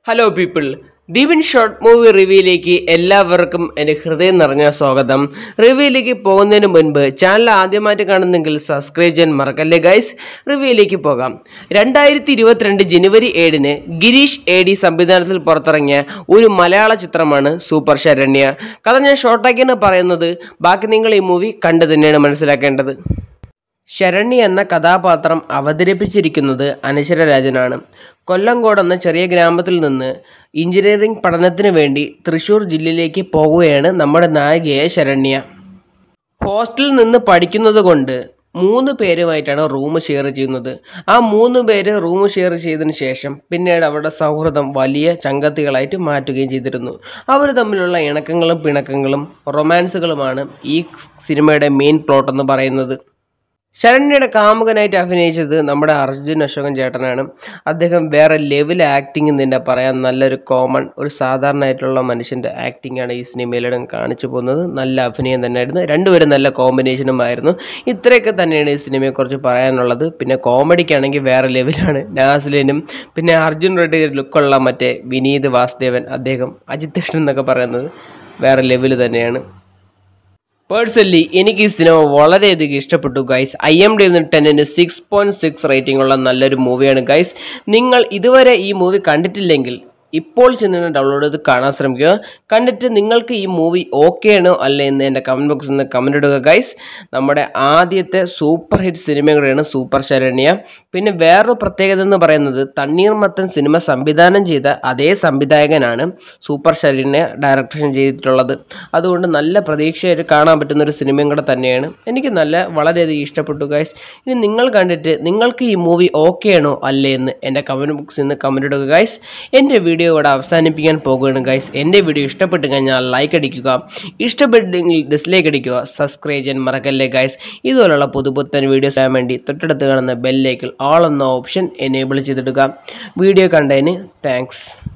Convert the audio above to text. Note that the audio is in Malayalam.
ഹലോ പീപ്പിൾ ദിവിൻ ഷോർട്ട് മൂവി റിവ്യൂയിലേക്ക് എല്ലാവർക്കും എൻ്റെ ഹൃദയം നിറഞ്ഞ സ്വാഗതം റിവ്യൂയിലേക്ക് പോകുന്നതിന് മുൻപ് ചാനൽ ആദ്യമായിട്ട് കാണുന്നെങ്കിൽ സബ്സ്ക്രൈബ് ചെയ്യാൻ മറക്കല്ലേ ഗൈസ് റിവ്യൂയിലേക്ക് പോകാം രണ്ടായിരത്തി ഇരുപത്തിരണ്ട് ജനുവരി ഏഴിന് ഗിരീഷ് എ ഡി സംവിധാനത്തിൽ പുറത്തിറങ്ങിയ ഒരു മലയാള ചിത്രമാണ് സൂപ്പർ ശരണ്യ കഥ ഞാൻ ഷോർട്ടാക്കിയാണ് പറയുന്നത് ബാക്കി നിങ്ങൾ ഈ മൂവി കണ്ടു തന്നെയാണ് മനസ്സിലാക്കേണ്ടത് ശരണ്യ എന്ന കഥാപാത്രം അവതരിപ്പിച്ചിരിക്കുന്നത് അനശ്വര രാജനാണ് കൊല്ലങ്കോട് എന്ന ചെറിയ ഗ്രാമത്തിൽ നിന്ന് എഞ്ചിനീയറിംഗ് പഠനത്തിന് വേണ്ടി തൃശ്ശൂർ ജില്ലയിലേക്ക് പോകുകയാണ് നമ്മുടെ നായികയായ ശരണ്യ ഹോസ്റ്റലിൽ നിന്ന് പഠിക്കുന്നത് കൊണ്ട് മൂന്ന് പേരുമായിട്ടാണ് റൂം ഷെയർ ചെയ്യുന്നത് ആ മൂന്ന് പേര് റൂം ഷെയർ ചെയ്തതിന് ശേഷം പിന്നീട് അവരുടെ സൗഹൃദം വലിയ ചങ്കത്തികളായിട്ട് മാറ്റുകയും ചെയ്തിരുന്നു അവർ തമ്മിലുള്ള ഇണക്കങ്ങളും പിണക്കങ്ങളും റൊമാൻസുകളുമാണ് ഈ സിനിമയുടെ മെയിൻ പ്ലോട്ട് എന്ന് പറയുന്നത് ശരണ്യയുടെ കാമുകനായിട്ട് അഭിനയിച്ചത് നമ്മുടെ അർജുൻ അശോകൻ ചേട്ടനാണ് അദ്ദേഹം വേറെ ലെവൽ ആക്ടിങ് തന്നെ പറയാൻ നല്ലൊരു കോമൺ ഒരു സാധാരണയായിട്ടുള്ള മനുഷ്യൻ്റെ ആക്ടിംഗ് ആണ് ഈ സിനിമയിലൂടെ കാണിച്ചു പോകുന്നത് നല്ല അഭിനയം തന്നെയായിരുന്നു രണ്ടുപേരും നല്ല കോമ്പിനേഷനും ആയിരുന്നു ഇത്രയൊക്കെ തന്നെയാണ് ഈ സിനിമയെക്കുറിച്ച് പറയാനുള്ളത് പിന്നെ കോമഡിക്കാണെങ്കിൽ വേറെ ലെവലാണ് നാസ്ലിനും പിന്നെ അർജുൻ റെഡ്ഡി ലുക്കുള്ള മറ്റേ വിനീത് വാസുദേവൻ അദ്ദേഹം അജിത് കൃഷ്ണൻ എന്നൊക്കെ പറയുന്നത് വേറെ ലെവൽ തന്നെയാണ് പേഴ്സണലി എനിക്ക് ഈ സിനിമ വളരെയധികം ഇഷ്ടപ്പെട്ടു ഗൈസ് ഐ എം ഡി ടെന്നിന് സിക്സ് പോയിൻറ്റ് സിക്സ് റേറ്റിംഗ് ഉള്ള നല്ലൊരു മൂവിയാണ് ഗൈസ് നിങ്ങൾ ഇതുവരെ ഈ മൂവി കണ്ടിട്ടില്ലെങ്കിൽ ഇപ്പോൾ ചെന്ന് ഡൗൺലോഡ് ചെയ്ത് കാണാൻ ശ്രമിക്കുക കണ്ടിട്ട് നിങ്ങൾക്ക് ഈ മൂവി ഓക്കെ ആണോ അല്ലേ എന്ന് എൻ്റെ കമൻറ്റ് ബോക്സിൽ നിന്ന് കമൻറ്റ് ഇടുക ഗൈസ് നമ്മുടെ ആദ്യത്തെ സൂപ്പർ ഹിറ്റ് സിനിമ കൂടെയാണ് സൂപ്പർ ശരണ്യ പിന്നെ വേറൊരു പ്രത്യേകത എന്ന് പറയുന്നത് തണ്ണീർമത്തൻ സിനിമ സംവിധാനം ചെയ്ത അതേ സംവിധായകനാണ് സൂപ്പർ ശരണ്യ ഡയറക്ഷൻ ചെയ്തിട്ടുള്ളത് അതുകൊണ്ട് നല്ല പ്രതീക്ഷയായിട്ട് കാണാൻ പറ്റുന്ന ഒരു സിനിമയും കൂടെ തന്നെയാണ് എനിക്ക് നല്ല വളരെയധികം ഇഷ്ടപ്പെട്ടു ഗൈസ് ഇനി നിങ്ങൾ കണ്ടിട്ട് നിങ്ങൾക്ക് ഈ മൂവി ഓക്കെ ആണോ അല്ലേ എന്ന് എൻ്റെ കമൻറ്റ് ബോക്സിൽ നിന്ന് കമൻറ്റ് ഇടുക ഗൈസ് എൻ്റെ വീഡിയോ ഇവിടെ അവസാനിപ്പിക്കാൻ പോകുകയാണ് ഗൈസ് എൻ്റെ വീഡിയോ ഇഷ്ടപ്പെട്ട് കഴിഞ്ഞാൽ ലൈക്ക് അടിക്കുക ഇഷ്ടപ്പെട്ടെങ്കിൽ ഡിസ്ലൈക്ക് അടിക്കുക സബ്സ്ക്രൈബ് ചെയ്യാൻ മറക്കല്ലേ ഗൈസ് ഇതുപോലുള്ള പുതുപുത്തൻ വീഡിയോസ് ചെയ്യാൻ വേണ്ടി തൊട്ടടുത്ത് കാണുന്ന ബെല്ലേക്കിൽ ഓൾ എന്ന ഓപ്ഷൻ എനേബിൾ ചെയ്തിടുക വീഡിയോ കണ്ടതിന് താങ്ക്സ്